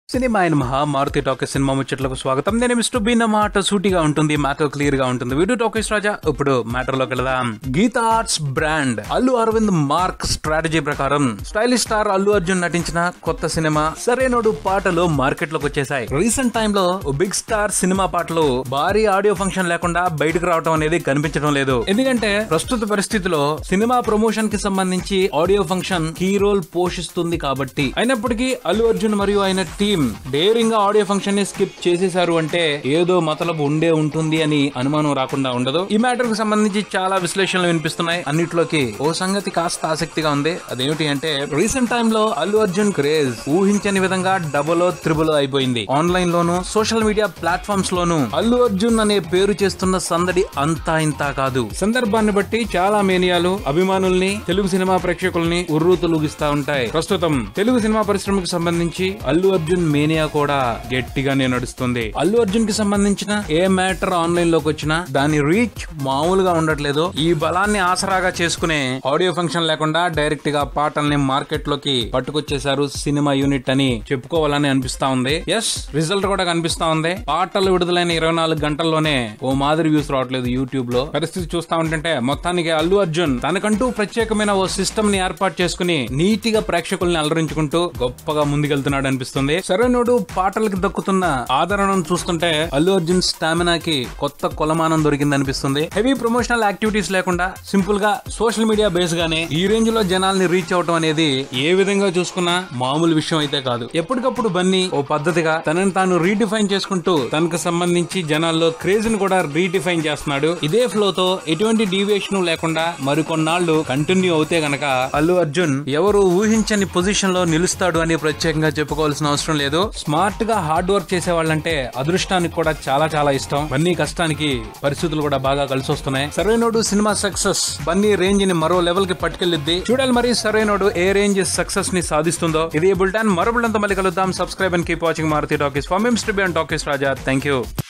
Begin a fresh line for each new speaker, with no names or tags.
cinema అయిన మహా Maruti talkies cinema ముచ్చట్లకు స్వాగతం నేను మిస్టర్ బీన్ మాట సూటిగా ఉంటుంది మ్యాటర్ క్లియర్ గా ఉంటుంది వీడియో టాకీస్ రాజా ఇప్పుడు మ్యాటర్ లోకి వెళదాం Geetha arts brand Allu Aravind mark strategy ప్రకారం స్టైలిష్ స్టార్ అల్లు అర్జున్ నటించిన కొత్త సినిమా సరైనడు పాటలు మార్కెట్ లోకి వచ్చేసాయి రీసెంట్ టైమ్ లో బిగ్ స్టార్ సినిమా పాటలు భారీ ఆడియో ఫంక్షన్ లేకుండా బయటకు రావడం అనేది కనిపించడం లేదు ఎందుకంటే ప్రస్తుత పరిస్థితిలో సినిమా ప్రమోషన్ కి సంబంధించి ఆడియో ఫంక్షన్ కీ రోల్ పోషిస్తుంది కాబట్టి అయినప్పటికీ అల్లు అర్జున్ మరియు ఆయన టీం డేరింగ్ గా ఆడియో ఫంక్షన్ ని స్కిప్ చేసేశారు అంటే ఏదో మతలబు ఉండే ఉంటుంది అని అనుమానం రాకుండా ఉండదు ఈ మ్యాటర్ కు సంబంధించి చాలా విశ్లేషణలు వినిపిస్తున్నాయి అన్నిట్లోకి ఓ సంగతి కాస్త ఆసక్తిగా ఉంది అదేమిటి అంటే రీసెంట్ టైమ్ లో అల్లు అర్జున్ క్రేజ్ ఊహించని విధంగా డబుల్ త్రిబుల్ అయిపోయింది ఆన్లైన్ లోను సోషల్ మీడియా ప్లాట్ఫామ్స్ లోను అల్లు అర్జున్ అనే పేరు చేస్తున్న సందడి అంతా ఇంతా కాదు సందర్భాన్ని బట్టి చాలా మేనియాలు అభిమానుల్ని తెలుగు సినిమా ప్రేక్షకుల్ని ఉర్రూ తొలగిస్తా ఉంటాయి ప్రస్తుతం తెలుగు సినిమా పరిశ్రమకు సంబంధించి అల్లు అర్జున్ మేనియా కూడా గట్టిగానే నడుస్తుంది అల్లు అర్జున్ కి సంబంధించిన ఏ మ్యాటర్ ఆన్లైన్ లోకి వచ్చినా దాని రీచ్ మామూలుగా ఉండట్లేదు ఈ బలాన్ని ఆసరాగా చేసుకునే ఆడియో ఫంక్షన్ లేకుండా డైరెక్ట్ గా పాటల్ని మార్కెట్ లోకి పట్టుకొచ్చేశారు సినిమా యూనిట్ అని చెప్పుకోవాలని అనిపిస్తా ఉంది ఎస్ రిజల్ట్ కూడా కనిపిస్తా ఉంది పాటలు విడుదలైన ఇరవై నాలుగు గంటల్లోనే ఓ మాదిరి వ్యూస్ రావట్లేదు యూట్యూబ్ లో పరిస్థితి చూస్తా ఉంటుంటే మొత్తానికి అల్లు అర్జున్ తనకంటూ ప్రత్యేకమైన ఓ సిస్టమ్ ని ఏర్పాటు చేసుకుని నీతిగా ప్రేక్షకుల్ని అలరించుకుంటూ గొప్పగా ముందుకెళ్తున్నాడు అనిపిస్తుంది సరైనడు పాటలకు దక్కుతున్న ఆదరణను చూస్తుంటే అల్లు అర్జున్ స్టామినాకి కొత్త కొలమానం దొరికింది అనిపిస్తుంది హెవీ ప్రమోషనల్ యాక్టివిటీస్ లేకుండా సింపుల్ గా సోషల్ మీడియా బేస్ గానే ఈ రేంజ్ లో జనాల్ని రీచ్ అవటం అనేది ఏ విధంగా చూసుకున్నా మామూలు విషయం అయితే కాదు ఎప్పటికప్పుడు బన్నీ ఓ పద్ధతిగా తనని తాను రీడిఫైన్ చేసుకుంటూ తనకు సంబంధించి జనాల్లో క్రేజ్ ని కూడా రీడిఫైన్ చేస్తున్నాడు ఇదే ఫ్లో తో ఎటువంటి డీవియేషన్ లేకుండా మరికొన్నాళ్లు కంటిన్యూ అవుతే గనక అల్లు అర్జున్ ఎవరు ఊహించని పొజిషన్ లో నిలుస్తాడు అని ప్రత్యేకంగా చెప్పుకోవాల్సిన అవసరం లేదు స్మార్ట్ గా హార్డ్ వర్క్ చేసే వాళ్ళంటే అదృష్టానికి కూడా చాలా చాలా ఇష్టం బన్నీ కష్టానికి పరిస్థితులు కూడా బాగా కలిసి వస్తున్నాయి Sarrainodu cinema success Bunny range ని మరో లెవెల్ కి పట్టుకెళ్ళిద్ది చూడాలి మరి సరైనోడు ఏ రేంజ్ సక్సెస్ ని సాధిస్తుందో ఇది బుల్టాన్ మరో బుల్టన్తో మళ్ళీ కలుద్దాం subscribe and keep watching Maruthi Talkies for memes to be and Talkies Raja thank you